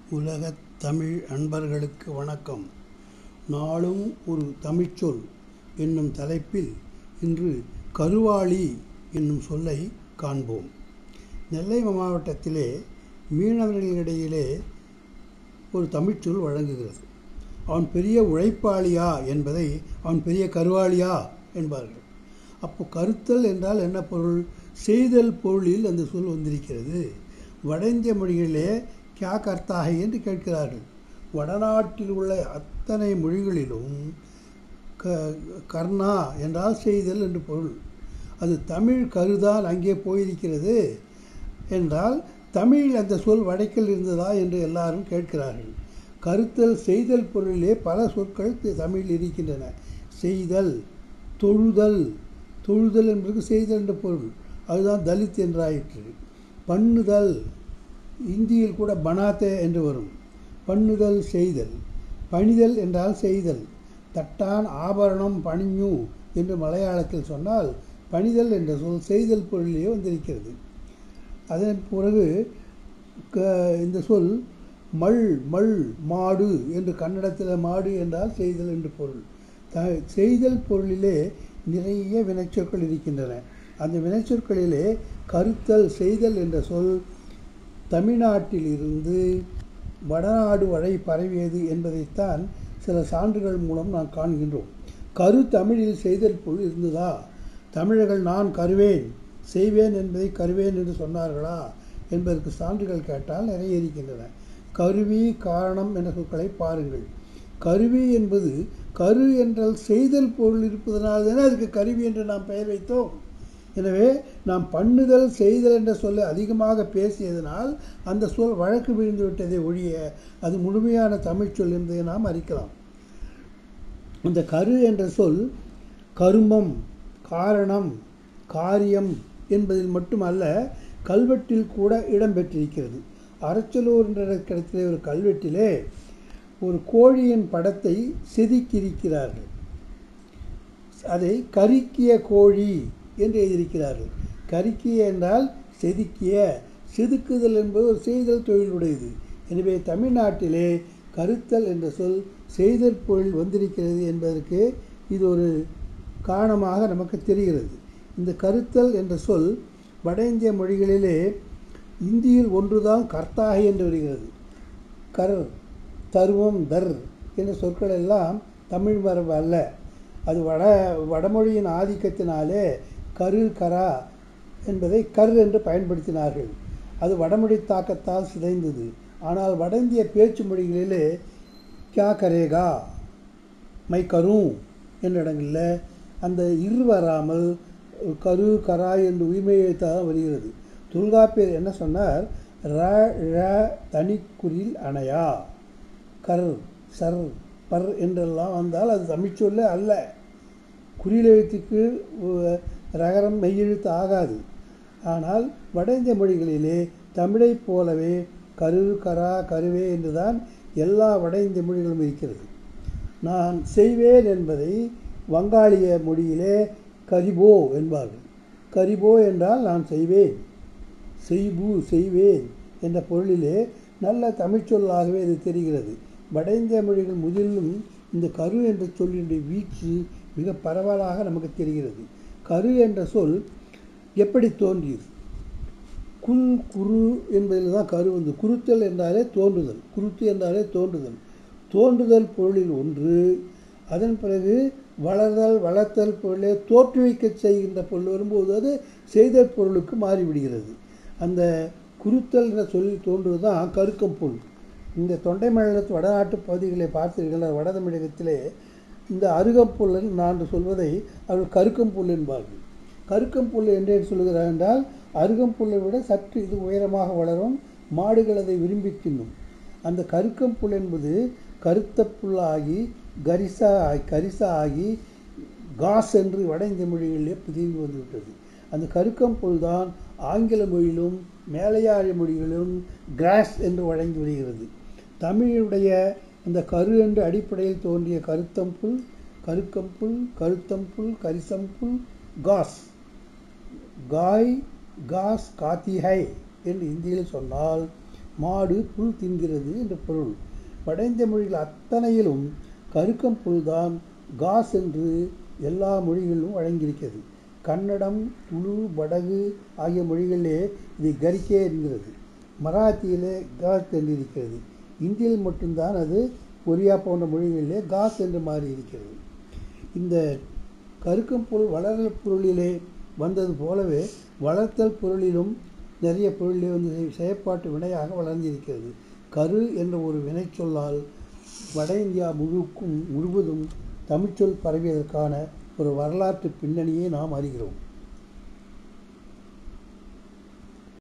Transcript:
உலகத் தமிழ் அன்பர்களுக்கு வணக்கம் நாளும் ஒரு தமிழ்ச்சொல் என்னும் தலைப்பில் இன்று கருவாளி என்னும் சொல்லை காண்போம் நெல்லை மாவட்டத்திலே மீனவர்களிடையிலே ஒரு தமிழ்ச்சொல் வழங்குகிறது அவன் பெரிய உழைப்பாளியா என்பதை அவன் பெரிய கருவாளியா என்பார்கள் அப்போ கருத்தல் என்றால் என்ன பொருள் செய்தல் பொருளில் அந்த சொல் வந்திருக்கிறது வட இந்திய மொழிகளிலே கியா கர்த்தாக என்று கேட்கிறார்கள் வடநாட்டில் உள்ள அத்தனை மொழிகளிலும் க கர்ணா என்றால் செய்தல் என்று பொருள் அது தமிழ் கருதான் அங்கே போயிருக்கிறது என்றால் தமிழில் அந்த சொல் வடக்கில் இருந்ததா என்று எல்லாரும் கேட்கிறார்கள் கருத்தல் செய்தல் பொருளிலே பல சொற்கள் தமிழில் இருக்கின்றன செய்தல் தொழுதல் தொழுதல் என்பது செய்தல் என்ற பொருள் அதுதான் தலித் என்றாயிற்று பண்ணுதல் இந்தியில் கூட பனாத்தே என்று வரும் பண்ணுதல் செய்தல் பணிதல் என்றால் செய்தல் தட்டான் ஆபரணம் பணிஞ்சு என்று மலையாளத்தில் சொன்னால் பணிதல் என்ற சொல் செய்தல் பொருளிலே வந்திருக்கிறது அதன் பிறகு க இந்த சொல் மல் மல் மாடு என்று கன்னடத்தில் மாடு என்றால் செய்தல் என்று பொருள் த செய்தல் பொருளிலே நிறைய வினைச்சொற்கள் இருக்கின்றன அந்த வினைச்சொற்களிலே கருத்தல் செய்தல் என்ற சொல் தமிழ்நாட்டில் இருந்து வடநாடு வரை பரவியது என்பதைத்தான் சில சான்றுகள் மூலம் நாம் காண்கின்றோம் கரு தமிழில் செய்தல் பொருள் இருந்ததா தமிழர்கள் நான் கருவேன் செய்வேன் என்பதை கருவேன் என்று சொன்னார்களா என்பதற்கு சான்றுகள் கேட்டால் நிறைய இருக்கின்றன கருவி காரணம் என்ற சொற்களை பாருங்கள் கருவி என்பது கரு என்றால் செய்தல் பொருள் இருப்பதனால் தானே அதுக்கு கருவி என்று நாம் பெயர் வைத்தோம் எனவே நாம் பண்ணுதல் செய்தல் என்ற சொல்லை அதிகமாக பேசியதனால் அந்த சொல் வழக்கு விழுந்து விட்டதை ஒழிய அது முழுமையான தமிழ் சொல் என்பதை நாம் அறிக்கலாம் அந்த கரு என்ற சொல் கருமம் காரணம் காரியம் என்பதில் மட்டுமல்ல கல்வெட்டில் கூட இடம்பெற்றிருக்கிறது அரச்சலூர் என்ற இடத்திலே ஒரு கல்வெட்டிலே ஒரு கோழியின் படத்தை செதுக்கியிருக்கிறார்கள் அதை கருக்கிய கோழி என்று எழுதியிருக்கிறார்கள் கருக்கிய என்றால் செதுக்கிய செதுக்குதல் என்பது ஒரு செய்தல் தொழிலுடையது எனவே தமிழ்நாட்டிலே கருத்தல் என்ற சொல் செய்தல் பொருள் வந்திருக்கிறது என்பதற்கு இது ஒரு காரணமாக நமக்கு தெரிகிறது இந்த கருத்தல் என்ற சொல் வட இந்திய மொழிகளிலே இந்தியில் ஒன்றுதான் கர்த்தாக என்று வருகிறது கர் தருவம் தர் என்ற சொற்கள் எல்லாம் தமிழ் மரபு அல்ல அது வட வடமொழியின் ஆதிக்கத்தினாலே கரு கரா என்பதை கர் என்று பயன்படுத்தினார்கள் அது வடமொழி தாக்கத்தால் சிதைந்தது ஆனால் வட இந்திய பேச்சு மொழிகளிலே கியா கரேகா மை கரும் என்ற இடங்களில் அந்த இரு வராமல் கரு கரா என்று உயிர்மையத்தான் வருகிறது தொல்காப்பியர் என்ன சொன்னார் ர ழ தனிக்குறில் அணையா கர் சர் பர் என்றெல்லாம் வந்தால் அது தமிழ்ச்சொல்ல அல்ல குறிலெழுத்துக்கு ரகரம் மெய்யெழுத்து ஆகாது ஆனால் வட இந்திய மொழிகளிலே தமிழைப் போலவே கரு கரா கருவே என்றுதான் எல்லா வட இந்திய மொழிகளும் இருக்கிறது நான் செய்வேன் என்பதை வங்காளிய மொழியிலே கரிபோ என்பார்கள் கரிபோ என்றால் நான் செய்வேன் செய்பு செய்வேன் என்ற பொருளிலே நல்ல தமிழ்ச்சொல்லாகவே இது தெரிகிறது வட இந்திய மொழிகள் முதலிலும் இந்த கரு என்ற சொல்லினுடைய வீச்சு மிக பரவலாக நமக்கு தெரிகிறது கரு என்ற சொல் எப்படி தோன்றியது குல் குரு என்பதில் தான் கரு வந்து குருத்தல் என்றாலே தோன்றுதல் குருத்து என்றாலே தோன்றுதல் தோன்றுதல் பொருளில் ஒன்று அதன் பிறகு வளர்தல் வளர்த்தல் பொருளை தோற்றுவிக்க செய்கின்ற பொருள் வரும்போது அது செய்தல் பொருளுக்கு மாறிவிடுகிறது அந்த குருத்தல் என்ற சொல்லில் தோன்றுவது தான் கருக்கம் பொருள் இந்த தொண்டை மண்டலத்து வடநாட்டு பகுதிகளை பார்த்தீர்கள் வட தமிழகத்திலே இந்த அருகம்புல் நான் சொல்வதை அவர்கள் கருக்கம்புல் என்பார்கள் கருக்கம்புல் என்றே சொல்கிறார் என்றால் அருகம்புல்லை விட சற்று இது உயரமாக வளரும் மாடுகள் அதை விரும்பி தின்னும் அந்த கருக்கம்புல் என்பது கருத்த புல்லாகி கரிசா கரிசா ஆகி காஸ் என்று வட இந்திய மொழிகளிலே புதிந்து வந்துவிட்டது அந்த கருக்கம்புல் தான் ஆங்கில மொழியிலும் மேலையாழ மொழிகளிலும் கிராஸ் என்று வழங்கி வருகிறது தமிழுடைய இந்த கரு என்ற அடிப்படையில் தோன்றிய கருத்தம்புல் கருக்கம்புல் கருத்தம்புல் கரிசம்புல் காஸ் காய் காஸ் காத்திஹை என்று இந்தியில் சொன்னால் மாடு புல் தின்கிறது என்று பொருள் வட இந்திய மொழிகள் அத்தனையிலும் கருக்கம் புல்தான் காஸ் என்று எல்லா மொழிகளிலும் வழங்கியிருக்கிறது கன்னடம் துளு படகு ஆகிய மொழிகளிலே இது கரிக்கே என்கிறது மராத்தியிலே காத் என்று இருக்கிறது இந்தியில் மட்டும்தான் அது ஒரியா போன்ற மொழிகளிலே காஸ் என்று மாறி இருக்கிறது இந்த கருக்கம் பொருள் வளரல் பொருளிலே வந்தது போலவே வளர்த்தல் பொருளிலும் நிறைய பொருளிலே வந்து செயற்பாட்டு வினையாக வளர்ந்திருக்கிறது கரு என்ற ஒரு வினைச்சொல்லால் வட இந்தியா முழுக்கும் முழுவதும் தமிழ்ச்சொல் பரவியதற்கான ஒரு வரலாற்று பின்னணியை நாம் அறிகிறோம்